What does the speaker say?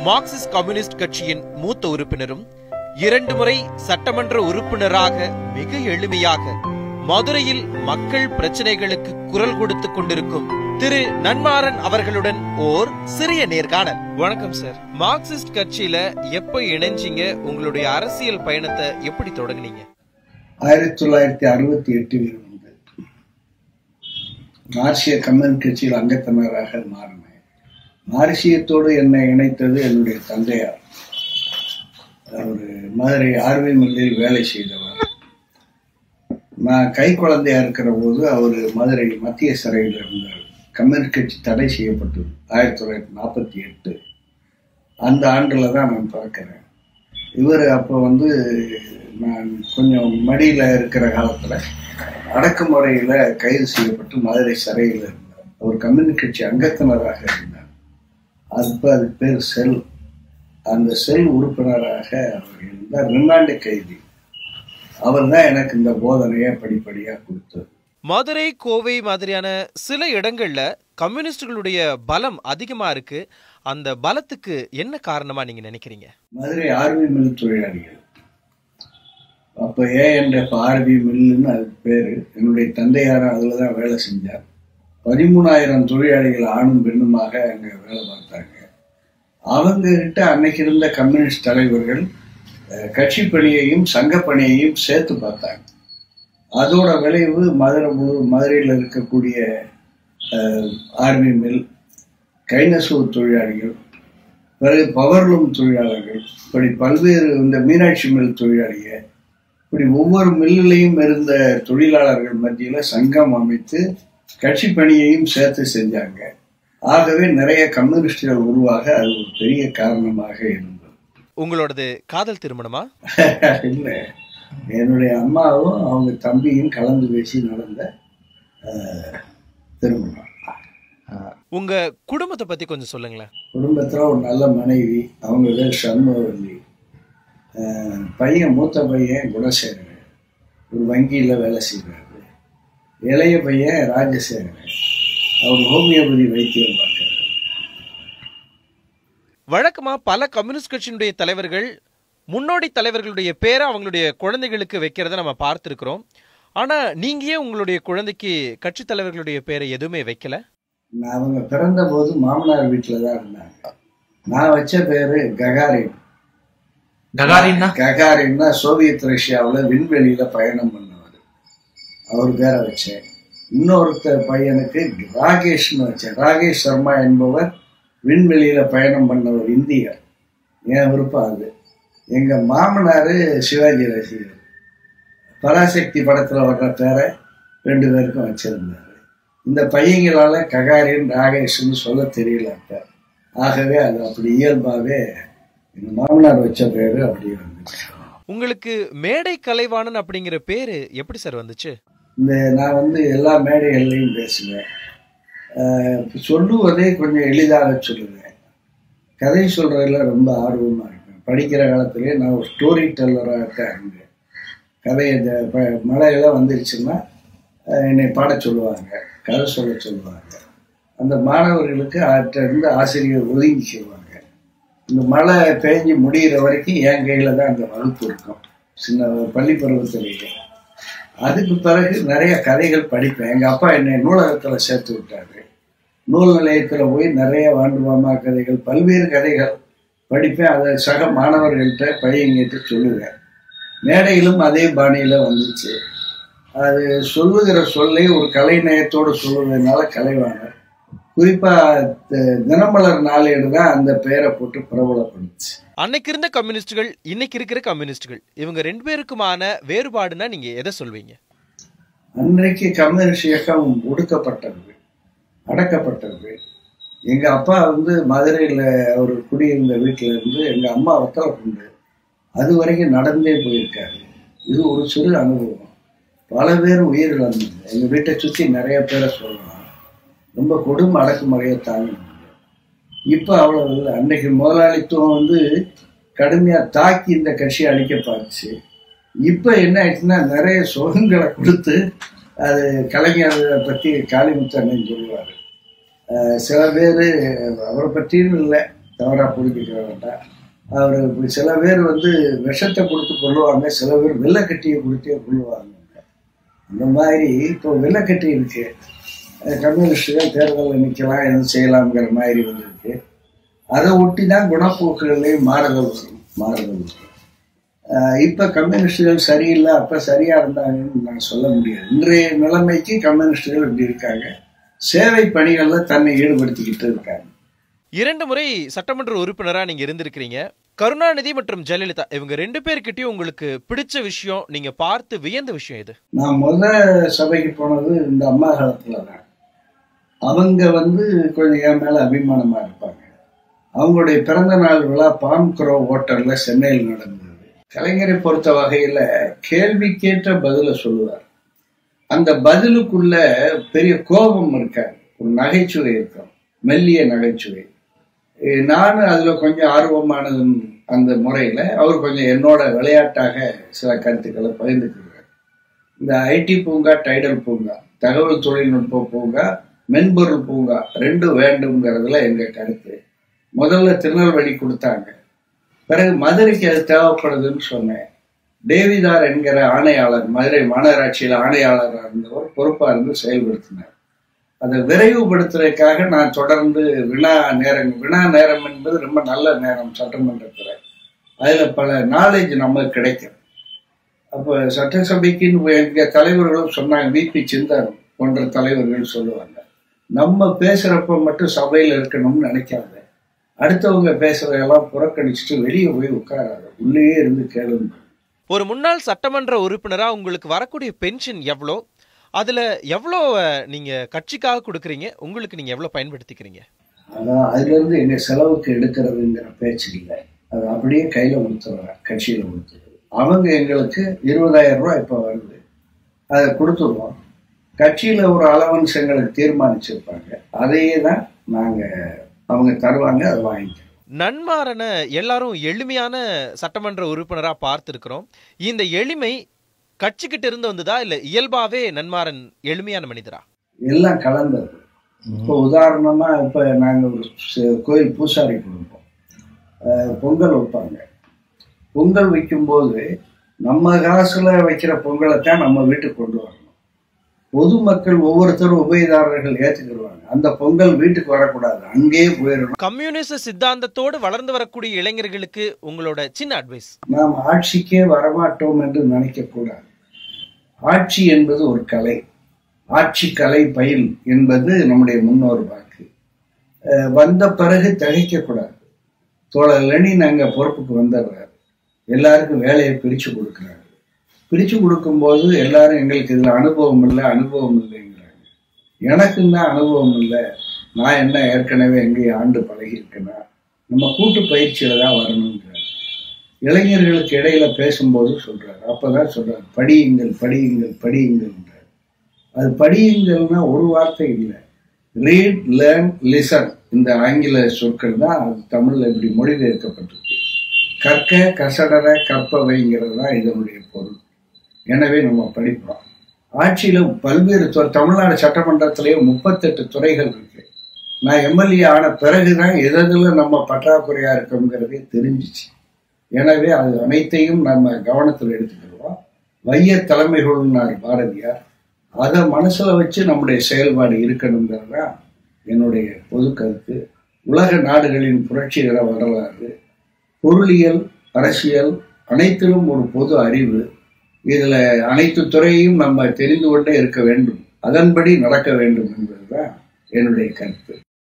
Marxist communist கட்சியின் மூத்த உறுப்பினரும் இரண்டு முறை சட்டமன்ற உறுப்பினராக மிக எளிமையாக மதுரையில் மக்கள் பிரச்சனைகளுக்கு குரல் கொடுத்துக் கொண்டிருக்கும் திரு நன்மாறன் அவர்களுடன் ஓர் சிறிய நேர்காணல் வணக்கம் சார் மார்க்சிஸ்ட் கட்சியில எப்ப இணைஞ்சீங்க உங்களுடைய அரசியல் பயணத்தை எப்படி தொடங்குனீங்க ஆயிரத்தி தொள்ளாயிரத்தி அறுபத்தி எட்டில் இருந்து மார்க்சிய கம்யூனிஸ்ட் கட்சியில் அங்கத்தினராக மாறினேன் மார்க்சியத்தோடு என்னை இணைத்தது என்னுடைய தந்தையார் அவர் மதுரை ஆர்வி மில்லில் வேலை செய்தவர் நான் கை குழந்தையா இருக்கிற போது அவர் மதுரை மத்திய சிறையில் இருந்தார் கம்யூனிஸ்ட் கட்சி தடை செய்யப்பட்டது ஆயிரத்தி தொள்ளாயிரத்தி நாற்பத்தி எட்டு அந்த ஆண்டுல தான் நான் பார்க்கிறேன் இவர் அப்போ வந்து நான் கொஞ்சம் மடியில் இருக்கிற காலத்தில் அடக்குமுறையில் கைது செய்யப்பட்டு மதுரை சிறையில் இருந்தார் அவர் கம்யூனிஸ்ட் கட்சி அங்கத்தினராக இருந்தார் அப்போ அதுக்கு பேர் செல் அந்த செல் உறுப்பினராக அவர் இருந்தார் ரிமாண்டு கைதி அவர் தான் எனக்கு இந்த போதனையை படிப்படியாக கொடுத்தது மதுரை கோவை மாதிரியான சில இடங்கள்ல கம்யூனிஸ்டுகளுடைய பலம் அதிகமா இருக்கு அந்த பலத்துக்கு என்ன காரணமா நீங்க நினைக்கிறீங்க மதுரை ஆர்வி மில் தொழிலாளிகள் அப்போ ஏஎன்எஃப் ஆர்வி மில்லுன்னு அதுக்கு பேர் என்னுடைய தந்தையார் அதில் தான் வேலை செஞ்சார் பதிமூணாயிரம் தொழிலாளிகள் ஆணும் பெண்ணுமாக அங்கே வேலை பார்த்தாங்க அவங்க கிட்ட அன்னைக்கு இருந்த கம்யூனிஸ்ட் தலைவர்கள் அஹ், கட்சி பணியையும் சங்க பணியையும் சேர்த்து பார்த்தாங்க அதோட விளைவு மதுரை முழு மதுரையில் இருக்கக்கூடிய ஆர்மி மில் கைநசூர் தொழிலாளிகள் பிறகு பவர்லூம் தொழிலாளர்கள் இப்படி பல்வேறு இந்த மீனாட்சி மில் தொழிலாளிக இப்படி ஒவ்வொரு மில்லுலையும் இருந்த தொழிலாளர்கள் மத்தியில் சங்கம் அமைத்து கட்சி பணியையும் சேர்த்து செஞ்சாங்க ஆகவே நிறைய கம்யூனிஸ்டுகள் உருவாக அது ஒரு பெரிய காரணமாக இருந்தது உங்களோடது காதல் திருமணமா இல்லை என்னுடைய அம்மாவும் அவங்க தம்பியும் கலந்து பேசி நடந்த அஹ், திருமணம் உங்க குடும்பத்தை பத்தி கொஞ்சம் சொல்லுங்களேன் குடும்பத்தில் ஒரு நல்ல மனைவி அவங்க பேர் சண்முகவல்லி அஹ், பையன் மூத்த பையன் குணசேகரன் ஒரு வங்கியில் வேலை செய்கிறாரு இளைய பையன் ராஜசேகரன் அவர் ஹோமியோபதி வைத்தியம் பார்க்குறாரு வழக்கமா பல கம்யூனிஸ்ட் கட்சியினுடைய தலைவர்கள் முன்னோடி தலைவர்களுடைய பேரை அவங்களுடைய குழந்தைகளுக்கு வைக்கிறத நம்ம பார்த்திருக்கிறோம் ஆனா நீங்க ஏன் உங்களுடைய குழந்தைக்கு கட்சி தலைவர்களுடைய பேரை எதுவுமே வைக்கல நான் அவங்க பிறந்த போது மாமனார் வீட்டில் தான் இருந்தாங்க நான் வச்ச பேரு ககாரின் ககாரின்னா ககாரின்னா சோவியத் ரஷ்யாவில் விண்வெளியில் பயணம் பண்ணவர் அவர் பேரை வச்சேன் இன்னொருத்தர் பையனுக்கு ராகேஷ்னு வச்சேன் ராகேஷ் சர்மா என்பவர் விண்வெளியில் பயணம் பண்ணவர் இந்தியர் என் விருப்பம் அது எங்கள் மாமனார் சிவாஜி ரசிகர் பராசக்தி படத்தில் வர்ற பேரை ரெண்டு பேருக்கும் வச்சிருந்தாரு இந்த பையங்களால ககாரின் ராகேஷ்னு சொல்ல தெரியல அப்ப ஆகவே அது அப்படி இயல்பாகவே எங்கள் மாமனார் வச்ச பேரு அப்படியே வந்துச்சு உங்களுக்கு மேடை கலைவாணன் அப்படிங்கிற பேரு எப்படி சார் வந்துச்சு இந்த நான் வந்து எல்லா மேடைகள்லையும் பேசுவேன் ஆஹ் சொல்லுவதே கொஞ்சம் எளிதாக சொல்லுவேன் கதை சொல்றதுல ரொம்ப ஆர்வமாக இருப்பேன் படிக்கிற காலத்திலே நான் ஒரு ஸ்டோரி டெல்லராக தான் இருந்தேன் கதை இந்த ப- மழையெல்லாம் வந்துருச்சுன்னா ஆஹ் என்னை பாடச் சொல்லுவாங்க கதை சொல்ல சொல்லுவாங்க அந்த மாணவர்களுக்கு அவர்கிட்ட இருந்து ஆசிரியர் ஒதுங்கி செய்வாங்க இந்த மழை பெஞ்சு முடிகிற வரைக்கும் என் கையில் தான் அந்த வகுப்பு இருக்கும் சின்ன பள்ளி பருவத்திலேயே அதுக்கு பிறகு நிறைய கதைகள் படிப்பேன் எங்கள் அப்பா என்னை நூலகத்தில் சேர்த்து விட்டாரு நூல் நிலையத்தில் போய் நிறைய வாண்டுமாமா கதைகள் பல்வேறு கதைகள் படிப்பேன் அதை சக மாணவர்கள்ட்ட பையன்கிட்ட சொல்லுவேன் மேடையிலும் அதே பாணியில் வந்துச்சு அது சொல்லுகிற சொல்லை ஒரு கலை நயத்தோடு சொல்லுவதனால கலைவாணர் குறிப்பாக தினமலர் நாளேடு தான் அந்த பெயரை போட்டு பிரபலப்படுத்துச்சு அன்னைக்கு இருந்த கம்யூனிஸ்டுகள் இன்னைக்கு இருக்கிற கம்யூனிஸ்டுகள் இவங்க ரெண்டு பேருக்குமான வேறுபாடுனா நீங்க எதை சொல்வீங்க அன்றைக்கு கம்யூனிஸ்ட் இயக்கம் ஒடுக்கப்பட்டது அடக்கப்பட்டது எங்க அப்பா வந்து மதுரையில் அவர் குடியிருந்த வீட்டில் இருந்து எங்க அம்மா ஒத்தரப்புண்டு அது வரைக்கும் நடந்தே போயிருக்காரு இது ஒரு சிறு அனுபவம் பல பேர் உயிர் இழந்தது எங்க வீட்டை சுற்றி நிறைய பேரை சொல்லலாம் ரொம்ப கொடும் அடக்குமுறையை தாங்க இப்போ அவ்வளவு இல்லை அன்னைக்கு முதலாளித்துவம் வந்து கடுமையாக தாக்கி இந்த கட்சியை அழிக்க பார்த்துச்சு இப்போ என்ன ஆயிடுச்சுன்னா நிறைய சுகங்களை கொடுத்து அது கலைஞரை பற்றி காளிமுத்து அண்ணன் சொல்லுவார் சில பேர் அவரை பற்றியும் இல்லை தவறா புரிஞ்சுக்க வேண்டாம் அவர் சில பேர் வந்து விஷத்தை கொடுத்து கொள்ளுவாங்க சில பேர் வெள்ளைக்கட்டியை கொடுத்தே கொள்ளுவாங்க அந்த மாதிரி இப்போ வெள்ளைக்கட்டி இருக்கு அஹ் கம்யூனிஸ்டுகள் தேர்தலில் நிற்கலாம் எதுவும் செய்யலாம்ங்கிற மாதிரி வந்திருக்கு அதை ஒட்டி தான் குணப்போக்குகள்லையும் மாறுதல் வரும் மாறுதல் வரும் அஹ் இப்ப கம்யூனிஸ்டுகள் சரியில்லை அப்ப சரியா இருந்தாங்கன்னு நான் சொல்ல முடியாது இன்றைய நிலைமைக்கு கம்யூனிஸ்டுகள் இப்படி இருக்காங்க சேவை பணிகள்ல தன்னை ஈடுபடுத்திக்கிட்டு இருக்காங்க இரண்டு முறை சட்டமன்ற உறுப்பினரா நீங்க இருந்திருக்கிறீங்க கருணாநிதி மற்றும் ஜெயலலிதா இவங்க ரெண்டு பேர்கிட்டயும் உங்களுக்கு பிடிச்ச விஷயம் நீங்க பார்த்து வியந்த விஷயம் இது நான் முத சபைக்கு போனது இந்த அம்மா காலத்துல தான் அவங்க வந்து கொஞ்சம் என் மேல அபிமானமா இருப்பாங்க அவங்களுடைய பிறந்த நாள் விழா பாம் குரோ ஹோட்டல்ல சென்னையில் நடந்தது கலைஞரை பொறுத்த வகையில கேள்விக்கேற்ற பதில சொல்லுவார் அந்த பதிலுக்குள்ள பெரிய கோபம் இருக்காது ஒரு நகைச்சுவை இருக்கும் மெல்லிய நகைச்சுவை அஹ் நானும் அதுல கொஞ்சம் ஆர்வமானது அந்த முறையில அவர் கொஞ்சம் என்னோட விளையாட்டாக சில கருத்துக்களை பகிர்ந்துக்கிறார் இந்த ஐடி பூங்கா டைடல் பூங்கா தகவல் தொழில்நுட்ப பூங்கா மென்பொருள் பூங்கா ரெண்டும் வேண்டும்ங்கிறதுல எங்க கருத்து முதல்ல திருநெல்வேலி கொடுத்தாங்க பிறகு மதுரைக்கு அது தேவைப்படுதுன்னு சொன்னேன் டேவிதார் என்கிற ஆணையாளர் மதுரை மாநகராட்சியில் ஆணையாளராக இருந்தவர் பொறுப்பா இருந்து செயல்படுத்தினார் அதை விரைவுபடுத்துறதுக்காக நான் தொடர்ந்து வினா நேரம் வினா நேரம் என்பது ரொம்ப நல்ல நேரம் சட்டமன்றத்தில் அதுல பல நாலேஜ் நமக்கு கிடைக்கும் அப்ப சட்டசபைக்குன்னு எங்க தலைவர்களும் சொன்னாங்க விபி சிந்தர் போன்ற தலைவர்கள் சொல்லுவாங்க நம்ம பேசுறப்ப மட்டும் சபையில இருக்கணும்னு நினைக்காத அடுத்தவங்க பேசுறதெல்லாம் புறக்கணிச்சுட்டு வெளியே போய் உட்காராத உள்ளேயே இருந்து கேளுங்க ஒரு முன்னாள் சட்டமன்ற உறுப்பினரா உங்களுக்கு வரக்கூடிய பென்ஷன் எவ்வளோ அதுல எவ்வளோ அஹ், நீங்க கட்சிக்காக கொடுக்குறீங்க உங்களுக்கு நீங்க எவ்வளோ பயன்படுத்திக்கிறீங்க அதான் அதுல இருந்து எங்க செலவுக்கு எடுக்கிறதுங்கிற பேச்சு இல்லை அது அப்படியே கையில கொடுத்துருவேன் கட்சியில கொடுத்துருது அவங்க எங்களுக்கு இருபதாயிரம் ரூபாய் இப்ப வருது அதை கொடுத்துருவோம் கட்சியில ஒரு அலவன்ஸ் எங்களுக்கு தீர்மானிச்சிருப்பாங்க அதையே தான் நாங்க அவங்க தருவாங்க அதை வாங்கிக்கிறோம் நன்மாறனை எல்லாரும் எளிமையான சட்டமன்ற உறுப்பினரா பார்த்திருக்கிறோம் இந்த எளிமை கட்சிக்கிட்ட இருந்து வந்ததா இல்ல இயல்பாவே நன்மாறன் எளிமையான மனிதரா எல்லாம் கலந்தது இப்போ உதாரணமா இப்ப நாங்க ஒரு ச- கோயில் பூசாரி கொடுப்போம் அஹ் பொங்கல் வைப்பாங்க பொங்கல் வைக்கும்போது நம்ம காசுல வைக்கிற பொங்கலை தான் நம்ம வீட்டுக்கு கொண்டு வரணும் பொதுமக்கள் ஒவ்வொருத்தரும் உபயதாரர்கள் ஏத்துக்கிடுவாங்க அந்த பொங்கல் வீட்டுக்கு வரக்கூடாது அங்கேயே போயிடணும் கம்யூனிச சித்தாந்தத்தோடு வளர்ந்து வரக்கூடிய இளைஞர்களுக்கு உங்களோட சின்ன அட்வைஸ் நாம் ஆட்சிக்கே வரமாட்டோம் என்று நினைக்கக்கூடாது ஆட்சி என்பது ஒரு கலை ஆட்சி கலை பயில் என்பது நம்முடைய முன்னோர் வாக்கு அஹ் வந்த பிறகு திகைக்கக்கூடாது தோழர் லெனின் அங்க பொறுப்புக்கு வந்தவர் எல்லாருக்கும் வேலையை பிரிச்சு கொடுக்குறாரு பிரிச்சு கொடுக்கும்போது எல்லாரும் எங்களுக்கு இதுல அனுபவம் இல்லை அனுபவம் இல்லைங்கிறாங்க எனக்கும் தான் அனுபவம் இல்லை நான் என்ன ஏற்கனவே எங்கேயும் ஆண்டு பழகி இருக்கேனா நம்ம கூட்டு பயிற்சியில தான் வரணுங்கிறாரு இளைஞர்களுக்கு இடையில பேசும்போது சொல்றாரு அப்பதான் சொல்றாரு படியுங்கள் படியுங்கள் படியுங்கள்ன்றார் அது படியுங்கள்னா ஒரு வார்த்தை இல்லை ரீட் லேர்ன் லிசன் இந்த ஆங்கில சொற்கள் தான் அது தமிழ்ல இப்படி மொழிபெயர்க்கப்பட்டிருக்கு கற்க கசடர கற்பவைங்கிறது தான் இதனுடைய பொருள் எனவே நம்ம படிப்போம் ஆட்சியில பல்வேறு துறை தமிழ்நாடு சட்டமன்றத்திலேயே முப்பத்தெட்டு துறைகள் இருக்கு நான் எம்எல்ஏ ஆன பிறகுதான் எதுல நம்ம பற்றாக்குறையா இருக்கோங்கிறதே தெரிஞ்சிச்சு எனவே அது அனைத்தையும் நம்ம கவனத்தில் எடுத்துக்கிடுவோம் வைய தலைமைகள்னார் பாரதியார் அதை மனசுல வச்சு நம்முடைய செயல்பாடு இருக்கணுங்கிறது தான் என்னுடைய பொது கருத்து உலக நாடுகளின் புரட்சிகர வரலாறு பொருளியல் அரசியல் அனைத்திலும் ஒரு பொது அறிவு இதுல அனைத்து துறையையும் நம்ம தெரிந்து கொண்டே இருக்க வேண்டும் அதன்படி நடக்க வேண்டும் என்பதுதான் என்னுடைய கருத்து